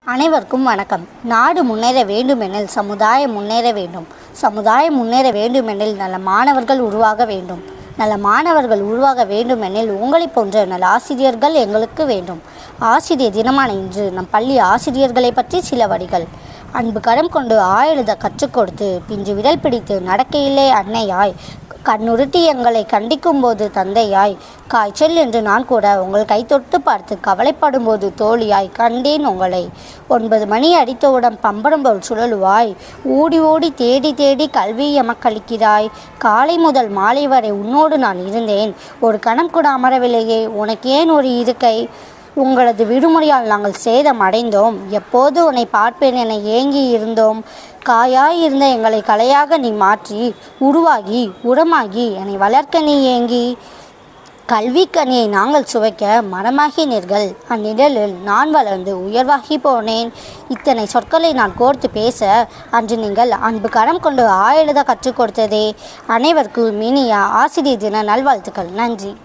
அனைவருக்கும் வணக்கம் நாடு முன்னேற வேண்டுமெனில் சமுதாயம் முன்னேற வேண்டும் சமுதாயம் முன்னேற வேண்டுமெனில் நல்ல மாணவர்கள் உருவாக வேண்டும் நல்ல மாணவர்கள் உருவாக வேண்டுமெனில் உங்களைப் போன்ற நல்ல ஆசிரியர்கள் எங்களுக்கு வேண்டும் ஆசிரியர் தினமான இன்று நம் பள்ளி ஆசிரியர்களை பற்றி சில வரிகள் அன்பு கரம் கொண்டு ஆயெழுத கற்றுக் கொடுத்து பிஞ்சு விரல் பிடித்து நடக்கையிலே அன்னையாய் கண்ணுருட்டி எங்களை கண்டிக்கும்போது தந்தையாய் காய்ச்சல் என்று நான் கூட உங்கள் கை தொட்டு பார்த்து கவலைப்படும்போது தோழியாய் கண்டேன் உங்களை ஒன்பது மணி அடித்தவுடன் பம்பரம் போல் சுழலுவாய் ஓடி ஓடி தேடி தேடி கல்வி எமக்களிக்கிறாய் காலை முதல் மாலை வரை உன்னோடு நான் இருந்தேன் ஒரு கணம் கூட அமரவில்லையே உனக்கு ஏன் ஒரு இருக்கை உங்களது விடுமுறையால் நாங்கள் சேதம் அடைந்தோம் எப்போது உன்னை பார்ப்பேன் என ஏங்கி இருந்தோம் காயாய் இருந்த எங்களை கலையாக நீ மாற்றி உருவாகி உரமாகி என்னை வளர்க்க நீ ஏங்கி கல்வி கனியை நாங்கள் சுவைக்க மரமாகினீர்கள் அந்நிழலில் நான் வளர்ந்து உயர்வாகி போனேன் இத்தனை சொற்களை நான் கோர்த்து பேச அன்று நீங்கள் அன்பு கரம் கொண்டு ஆயெழுத கற்றுக் கொடுத்ததே அனைவருக்கும் இனிய ஆசிரியர் தின நல்வாழ்த்துக்கள் நன்றி